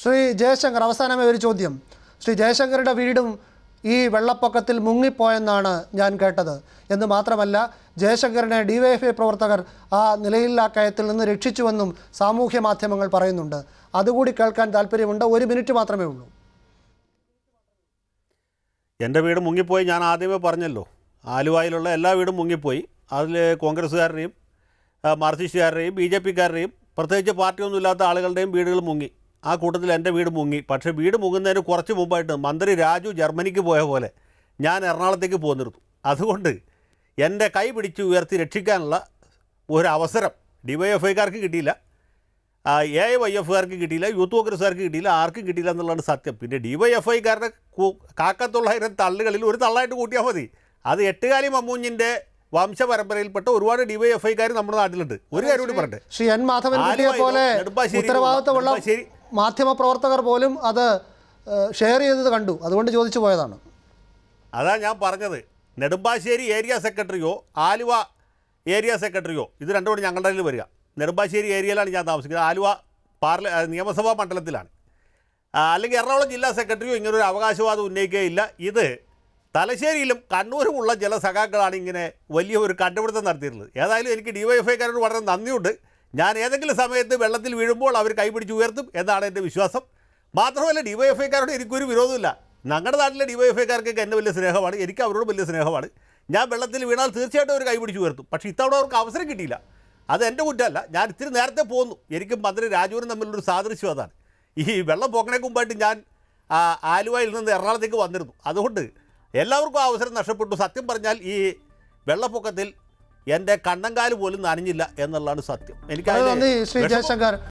ശ്രീ ജയശങ്കർ അവസാനമായി ഒരു ചോദ്യം ശ്രീ ജയശങ്കറുടെ വീടും ഈ വെള്ളപ്പൊക്കത്തിൽ മുങ്ങിപ്പോയെന്നാണ് ഞാൻ കേട്ടത് എന്ന് മാത്രമല്ല ജയശങ്കറിനെ ഡിവൈഎഫ്ഐ പ്രവർത്തകർ ആ നിലയില്ലാ കയത്തിൽ നിന്ന് രക്ഷിച്ചുവെന്നും സാമൂഹ്യ മാധ്യമങ്ങൾ പറയുന്നുണ്ട് അതുകൂടി കേൾക്കാൻ താല്പര്യമുണ്ട് ഒരു മിനിറ്റ് മാത്രമേ ഉള്ളൂ എൻ്റെ വീട് മുങ്ങിപ്പോയി ഞാൻ ആദ്യമേ പറഞ്ഞല്ലോ ആലുവായിലുള്ള എല്ലാ വീടും മുങ്ങിപ്പോയി അതിൽ കോൺഗ്രസ്സുകാരുടെയും ആ, മാർക്സിസ്റ്റുകാരുടെയും ബി ജെ പിക്കാരുടെയും പ്രത്യേകിച്ച് പാർട്ടിയൊന്നും ഇല്ലാത്ത ആളുകളുടെയും വീടുകൾ മുങ്ങി ആ കൂട്ടത്തിൽ എൻ്റെ വീട് മുങ്ങി പക്ഷേ വീട് മുങ്ങുന്നതിന് കുറച്ച് മുമ്പായിട്ട് മന്ത്രി രാജു ജർമ്മനിക്ക് പോയ പോലെ ഞാൻ എറണാകുളത്തേക്ക് പോന്നിരുന്നു അതുകൊണ്ട് എൻ്റെ കൈ പിടിച്ച് ഉയർത്തി രക്ഷിക്കാനുള്ള ഒരു അവസരം ഡിവൈഎഫ്ഐക്കാർക്ക് കിട്ടിയില്ല എ ഐ വൈ എഫുകാർക്ക് കിട്ടിയില്ല യൂത്ത് കോൺഗ്രസ്സുകാർക്ക് കിട്ടിയില്ല ആർക്കും കിട്ടിയില്ല എന്നുള്ളതാണ് സത്യം പിന്നെ ഡി വൈ എഫ് ഐക്കാരുടെ കാക്കത്തൊള്ളായിരം തള്ളുകളിൽ ഒരു തള്ളായിട്ട് കൂട്ടിയാൽ മതി അത് എട്ടുകാലി മമ്മൂഞ്ഞിൻ്റെ വംശപരമ്പരയിൽപ്പെട്ട ഒരുപാട് ഡി വൈ എഫ് ഐക്കാർ നമ്മുടെ നാട്ടിലുണ്ട് ഒരു കാര്യം കൂടി പറയട്ടെ ശ്രീ എൻ മാധവൻ കുട്ടിയെ ആലുവയിലോ, പോലെ നെടുമ്പാശ്ശേരിയിലോ, ഉത്തരവാദിത്തമുള്ള നെടുമ്പാശ്ശേരി- മാധ്യമ പ്രവർത്തകർ പോലും അത് ഏഹ്, ഷെയർ ചെയ്തത് കണ്ടു അതുകൊണ്ട് ചോദിച്ചു പോയതാണ് അതാ ഞാൻ പറഞ്ഞത് നെടുമ്പാശ്ശേരി ഏരിയ സെക്രട്ടറിയോ ആലുവ ഏരിയ സെക്രട്ടറിയോ ഇത് രണ്ടും കൂടി ഞങ്ങളുടെ കയ്യിൽ വരിക നെടുമ്പാശ്ശേരി ഏരിയയിലാണ് ഞാൻ താമസിക്കുന്നത് ആലുവ പാർല ആ, നിയമസഭാ മണ്ഡലത്തിലാണ് ആ, അല്ലെങ്കിൽ എറണാകുളം ജില്ലാ സെക്രട്ടറിയോ ഇങ്ങനൊരു അവകാശവാദം ഉന്നയിക്കുകയില്ല ഇത് തലശ്ശേരിയിലും കണ്ണൂരുമുള്ള ചില സഖാക്കളാണ് ഇങ്ങനെ വലിയ ഒരു കണ്ടുപിടുത്തം നടത്തിയിട്ടുള്ളത് ഏതായാലും എനിക്ക് ഡിവൈഎഫ്ഐക്കാരോട് വളരെ നന്ദിയുണ്ട് ഞാൻ ഏതെങ്കിലും സമയത്ത് വെള്ളത്തിൽ വീഴുമ്പോൾ അവർ കൈപിടിച്ച് ഉയർത്തും എന്നാണ് എൻ്റെ വിശ്വാസം മാത്രമല്ല ഡിവൈഎഫ്ഐക്കാരോട് എനിക്കൊരു വിരോധമില്ല ഞങ്ങളുടെ നാട്ടിലെ ഡിവൈഎഫ്ഐക്കാർക്കൊക്കെ എന്നെ വലിയ സ്നേഹമാണ് എനിക്ക് അവരോട് വലിയ സ്നേഹമാണ് ഞാൻ വെള്ളത്തിൽ വീണാൽ തീർച്ചയായിട്ടും അവർ കൈപിടിച്ച് ഉയർത്തും പക്ഷേ ഇത്തവണ അവർക്ക് അവസരം കിട്ടിയില്ല അത് എൻ്റെ കുറ്റമല്ല ഞാൻ ഇത്തിരി നേരത്തെ പോന്നു എനിക്കും മന്ത്രി രാജുവിനും തമ്മിലൊരു സാദൃശ്യം അതാണ് ഈ വെള്ളം പോക്കണേക്ക് മുമ്പായിട്ട് ഞാൻ ആ, ആലുവയിൽ നിന്ന് എറണാകുളത്തേക്ക് വന്നിരുന്നു അതുകൊണ്ട് എല്ലാവർക്കും ആ അവസരം നഷ്ടപ്പെട്ടു സത്യം പറഞ്ഞാൽ ഈ വെള്ളപ്പൊക്കത്തിൽ എൻ്റെ കണ്ണങ്കാല് പോലും നനഞ്ഞില്ല എന്നുള്ളതാണ് സത്യം എനിക്ക് വളരെ അതിൽ നന്ദി ശ്രീ വിഷമം- ജയശങ്കർ